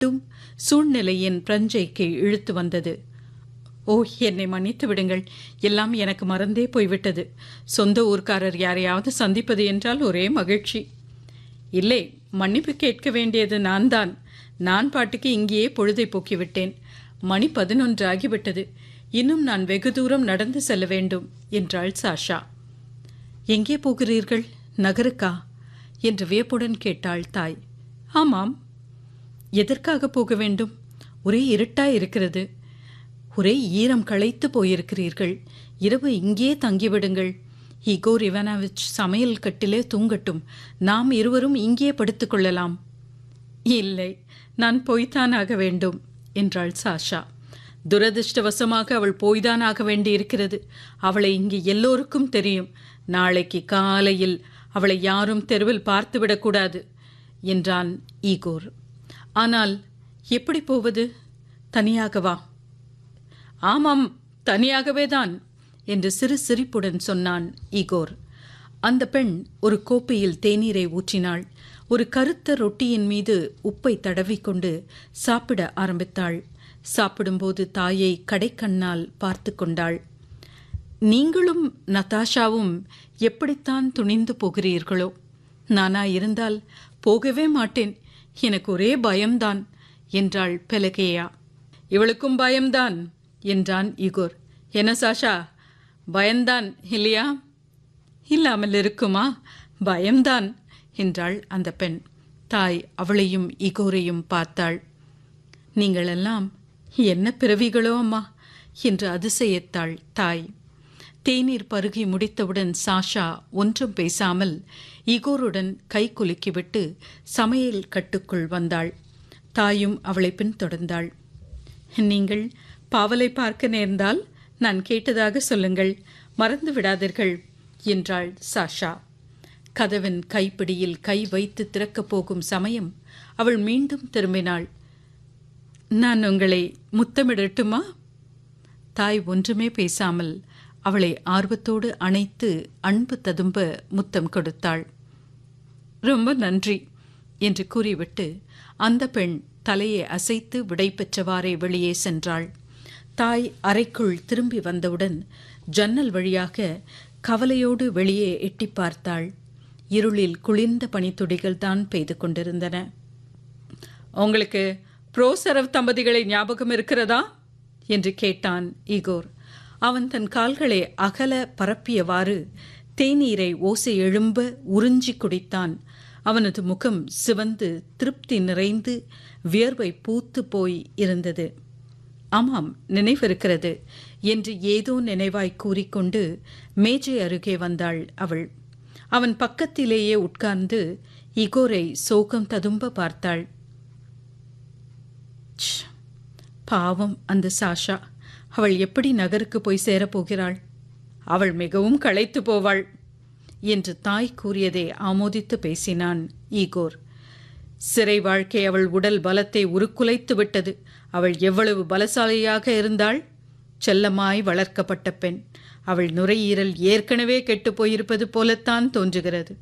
மட்டும் சூழ்நிலையின் பிரஞ்சைக்கு இழுத்து வந்தது ஓ என்னை மன்னித்து விடுங்கள் எல்லாம் எனக்கு மறந்தே போய்விட்டது சொந்த ஊர்க்காரர் யாரையாவது சந்திப்பது என்றால் ஒரே மகிழ்ச்சி இல்லை மன்னிப்பு கேட்க வேண்டியது நான் தான் நான் பாட்டுக்கு இங்கேயே பொழுதை போக்கிவிட்டேன் மணி பதினொன்று ஆகிவிட்டது இன்னும் நான் வெகு தூரம் நடந்து செல்ல வேண்டும் என்றாள் சாஷா எங்கே போகிறீர்கள் நகருக்கா என்று வியப்புடன் கேட்டாள் தாய் ஆமாம் எதற்காக போக வேண்டும் ஒரே இருட்டாய் இருக்கிறது ஒரே ஈரம் களைத்து போயிருக்கிறீர்கள் இரவு இங்கே தங்கிவிடுங்கள் இகோர் இவானாவிச் சமையல் கட்டிலே தூங்கட்டும் நாம் இருவரும் இங்கே படுத்துக்கொள்ளலாம் இல்லை நான் போய்த்தான் ஆக வேண்டும் என்றாள் சாஷா துரதிருஷ்டவசமாக அவள் போய்தான் ஆக வேண்டியிருக்கிறது அவளை இங்கு எல்லோருக்கும் தெரியும் நாளைக்கு காலையில் அவளை யாரும் தெருவில் பார்த்துவிடக்கூடாது என்றான் ஈகோர் ஆனால் எப்படி போவது தனியாகவா ஆமாம் தனியாகவே தான் என்று சிறு சிரிப்புடன் சொன்னான் ஈகோர் அந்த பெண் ஒரு கோப்பையில் தேநீரை ஊற்றினாள் ஒரு கருத்த ரொட்டியின் மீது உப்பை தடவிக்கொண்டு சாப்பிட ஆரம்பித்தாள் சாப்பிடும்போது தாயை கடைக்கண்ணால் பார்த்து கொண்டாள் நீங்களும் நதாஷாவும் எப்படித்தான் துணிந்து போகிறீர்களோ நானா இருந்தால் போகவே மாட்டேன் எனக்கு ஒரே பயம்தான் என்றாள் பெலகேயா இவளுக்கும் பயம்தான் என்றான் இகோர் என்ன சாஷா பயம்தான் இல்லையா இல்லாமல் இருக்குமா பயம்தான் என்றாள் அந்த பெண் தாய் அவளையும் இகோரையும் பார்த்தாள் நீங்களெல்லாம் என்ன பிறவிகளோ அம்மா என்று அதிசயித்தாள் தாய் தேநீர் பருகி முடித்தவுடன் சாஷா ஒன்றும் பேசாமல் இகோருடன் கை குலுக்கிவிட்டு சமையல் கட்டுக்குள் வந்தாள் தாயும் அவளை பின்தொடர்ந்தாள் நீங்கள் பாவலை பார்க்க நேர்ந்தால் நான் கேட்டதாக சொல்லுங்கள் மறந்து விடாதீர்கள் என்றாள் சாஷா கதவின் கைப்பிடியில் கை வைத்து திறக்கப் போகும் சமயம் அவள் மீண்டும் திரும்பினாள் நான் உங்களை முத்தமிடட்டுமா தாய் ஒன்றுமே பேசாமல் அவளை ஆர்வத்தோடு அணைத்து அன்பு ததும்ப முத்தம் கொடுத்தாள் ரொம்ப நன்றி என்று கூறிவிட்டு அந்த பெண் தலையை அசைத்து விடை பெற்றவாறே வெளியே சென்றாள் தாய் அறைக்குள் திரும்பி வந்தவுடன் ஜன்னல் வழியாக கவலையோடு வெளியே எட்டி பார்த்தாள் இருளில் குளிர்ந்த பனித்துளிகள் தான் பெய்து கொண்டிருந்தன உங்களுக்கு புரோசரவ் தம்பதிகளை ஞாபகம் இருக்கிறதா என்று கேட்டான் ஈகோர் அவன் தன் கால்களை அகல பரப்பியவாறு தேநீரை ஓசை எழும்ப உறிஞ்சி குடித்தான் அவனது முகம் சிவந்து திருப்தி நிறைந்து வியர்வை பூத்து போய் இருந்தது ஆமாம் நினைவிருக்கிறது என்று ஏதோ நினைவாய் கூறிக்கொண்டு மேஜை அருகே வந்தாள் அவள் அவன் பக்கத்திலேயே உட்கார்ந்து இகோரை சோகம் ததும்ப பார்த்தாள் பாவம் அந்த சாஷா அவள் எப்படி நகருக்கு போய் சேரப்போகிறாள் அவள் மிகவும் களைத்து போவாள் என்று தாய் கூறியதை ஆமோதித்து பேசினான் ஈகோர் சிறை வாழ்க்கை அவள் உடல் பலத்தை உருக்குலைத்து விட்டது அவள் எவ்வளவு பலசாலியாக இருந்தாள் செல்லமாய் வளர்க்கப்பட்ட பெண் அவள் நுரையீரல் ஏற்கனவே கெட்டுப் போயிருப்பது போலத்தான் தோன்றுகிறது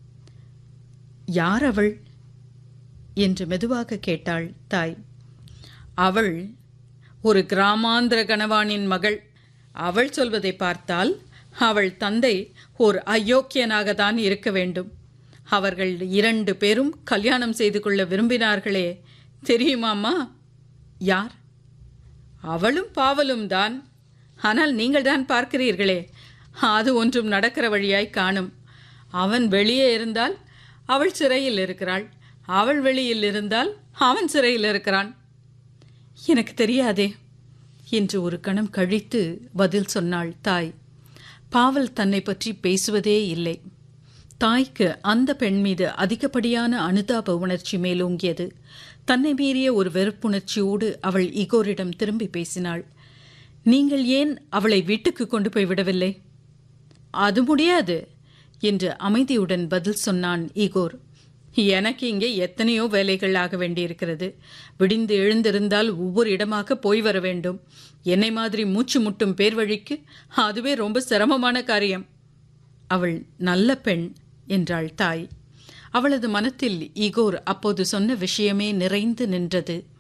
யார் அவள் என்று மெதுவாக கேட்டாள் தாய் அவள் ஒரு கிராமாந்திர கணவானின் மகள் அவள் சொல்வதை பார்த்தால் அவள் தந்தை ஒரு அயோக்கியனாக தான் இருக்க வேண்டும் அவர்கள் இரண்டு பேரும் கல்யாணம் செய்து கொள்ள விரும்பினார்களே தெரியுமாம்மா யார் அவளும் பாவலும் தான் ஆனால் நீங்கள் தான் பார்க்கிறீர்களே அது ஒன்றும் நடக்கிற வழியாய் காணும் அவன் வெளியே இருந்தால் அவள் சிறையில் இருக்கிறாள் அவள் வெளியில் இருந்தால் அவன் சிறையில் இருக்கிறான் எனக்கு தெரியாதே என்று ஒரு கணம் கழித்து பதில் சொன்னாள் தாய் பாவல் தன்னை பற்றி பேசுவதே இல்லை தாய்க்கு அந்த பெண் மீது அதிகப்படியான அனுதாப உணர்ச்சி மேலோங்கியது தன்னை மீறிய ஒரு வெறுப்புணர்ச்சியோடு அவள் இகோரிடம் திரும்பி பேசினாள் நீங்கள் ஏன் அவளை வீட்டுக்கு கொண்டு போய் விடவில்லை அது முடியாது என்று அமைதியுடன் பதில் சொன்னான் ஈகோர் எனக்கு இங்கே எத்தனையோ வேலைகள் ஆக வேண்டியிருக்கிறது விடிந்து எழுந்திருந்தால் ஒவ்வொரு இடமாக போய் வர வேண்டும் என்னை மாதிரி மூச்சு முட்டும் பேர் வழிக்கு அதுவே ரொம்ப சிரமமான காரியம் அவள் நல்ல பெண் என்றாள் தாய் அவளது மனத்தில் ஈகோர் அப்போது சொன்ன விஷயமே நிறைந்து நின்றது